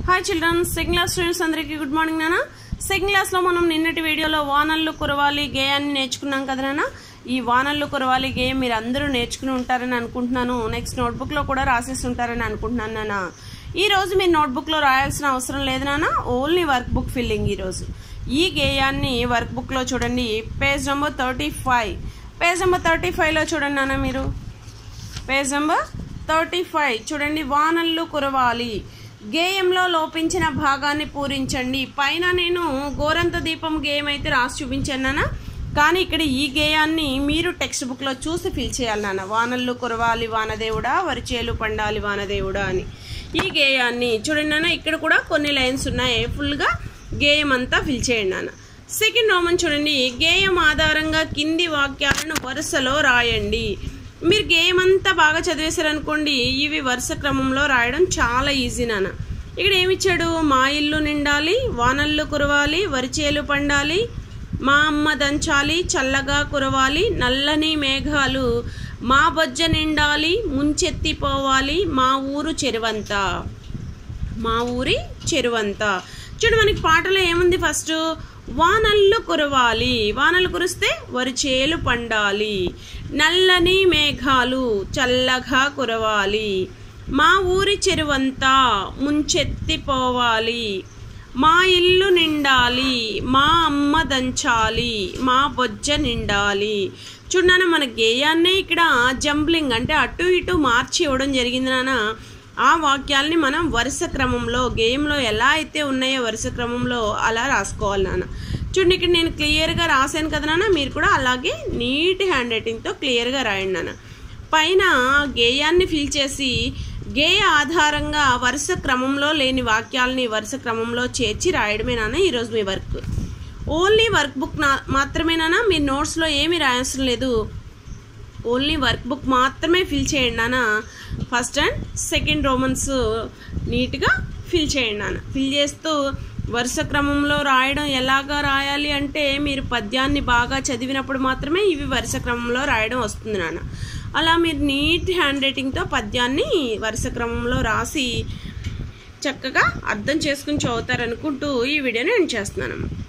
hi children second class students అందరికీ good morning నాన్న second క్లాస్లో మనం నిన్నటి వీడియోలో వానల్లు కురవాలి గేయాన్ని నేర్చుకున్నాం కదా నాన్న ఈ వానల్లు కురవాలి గేయం మీరు అందరూ నేర్చుకుని ఉంటారని అనుకుంటున్నాను నెక్స్ట్ నోట్బుక్లో కూడా రాసేసి ఉంటారని అనుకుంటున్నాను నాన్న ఈ రోజు మీరు నోట్బుక్లో రాయాల్సిన అవసరం లేదు నాన్న ఓన్లీ వర్క్ బుక్ ఫిల్లింగ్ ఈరోజు ఈ గేయాన్ని వర్క్ బుక్లో చూడండి page number thirty five page number thirty ఫైవ్లో చూడండి నాన్న మీరు పేజ్ నెంబర్ థర్టీ ఫైవ్ చూడండి వానల్లు కురవాలి గేయంలో లోపించిన భాగాన్ని పూరించండి పైన నేను గోరంత దీపం గేయం అయితే రాసి చూపించాను నాన్న కానీ ఇక్కడ ఈ గేయాన్ని మీరు టెక్స్ట్ బుక్లో చూసి ఫిల్ చేయాలి నాన్న వానల్లు కురవాలి వానదేవుడా వరిచేలు పండాలి వానదేవుడా అని ఈ గేయాన్ని చూడండి నాన్న ఇక్కడ కూడా కొన్ని లైన్స్ ఉన్నాయి ఫుల్గా గేయం అంతా ఫిల్ చేయండి నాన్న సెకండ్ రోమన్ చూడండి గేయం ఆధారంగా కింది వాక్యాలను వరుసలో రాయండి మీరు గేమ్ అంతా బాగా చదివేశారనుకోండి ఇవి వరుస క్రమంలో రాయడం చాలా ఈజీ నాన్న ఇక్కడ ఏమిచ్చాడు మా ఇల్లు నిండాలి వానల్లు కురవాలి వరిచేలు పండాలి మా అమ్మ దంచాలి చల్లగా కురవాలి నల్లని మేఘాలు మా బొజ్జ నిండాలి ముంచెత్తిపోవాలి మా ఊరు చెరువంతా మా ఊరి చెరువంత చూడు మనకి పాటలో ఏముంది ఫస్ట్ వానల్లు కురవాలి వానలు కురిస్తే వరి చేలు పండాలి నల్లని మేఘాలు చల్లగా కురవాలి మా ఊరి చెరువంతా ముంచెత్తిపోవాలి మా ఇల్లు నిండాలి మా అమ్మ దంచాలి మా బొజ్జ నిండాలి చూడన్న మన గేయాన్నే ఇక్కడ జంబ్లింగ్ అంటే అటు ఇటు మార్చి ఇవ్వడం జరిగింది నాన్న ఆ వాక్యాల్ని మనం వరుస క్రమంలో గేమ్లో ఎలా అయితే ఉన్నాయో వరుస క్రమంలో అలా రాసుకోవాలి నాన్న చూడండి ఇక్కడ నేను క్లియర్గా రాశాను కదా నాన్న మీరు కూడా అలాగే నీట్ హ్యాండ్ రైటింగ్తో క్లియర్గా రాయండి నాన్న పైన గేయాన్ని ఫిల్ చేసి గేయ ఆధారంగా వరుస క్రమంలో లేని వాక్యాలని వరుస క్రమంలో చేర్చి రాయడమే నాన్న ఈరోజు మీ వర్క్ ఓన్లీ వర్క్ బుక్ నా మాత్రమేనా మీ నోట్స్లో ఏమీ రాయవసరం లేదు ఓన్లీ వర్క్ బుక్ మాత్రమే ఫిల్ చేయండి నాన్న ఫస్ట్ అండ్ సెకండ్ రోమన్స్ నీట్గా ఫిల్ చేయండి నాన్న ఫిల్ చేస్తూ వరుస క్రమంలో రాయడం ఎలాగా రాయాలి అంటే మీరు పద్యాన్ని బాగా చదివినప్పుడు మాత్రమే ఇవి వరుస క్రమంలో రాయడం వస్తుంది నాన్న అలా మీరు నీట్ హ్యాండ్ రైటింగ్తో పద్యాన్ని వరుస క్రమంలో రాసి చక్కగా అర్థం చేసుకుని చదువుతారనుకుంటూ ఈ వీడియోని నేను చేస్తున్నాను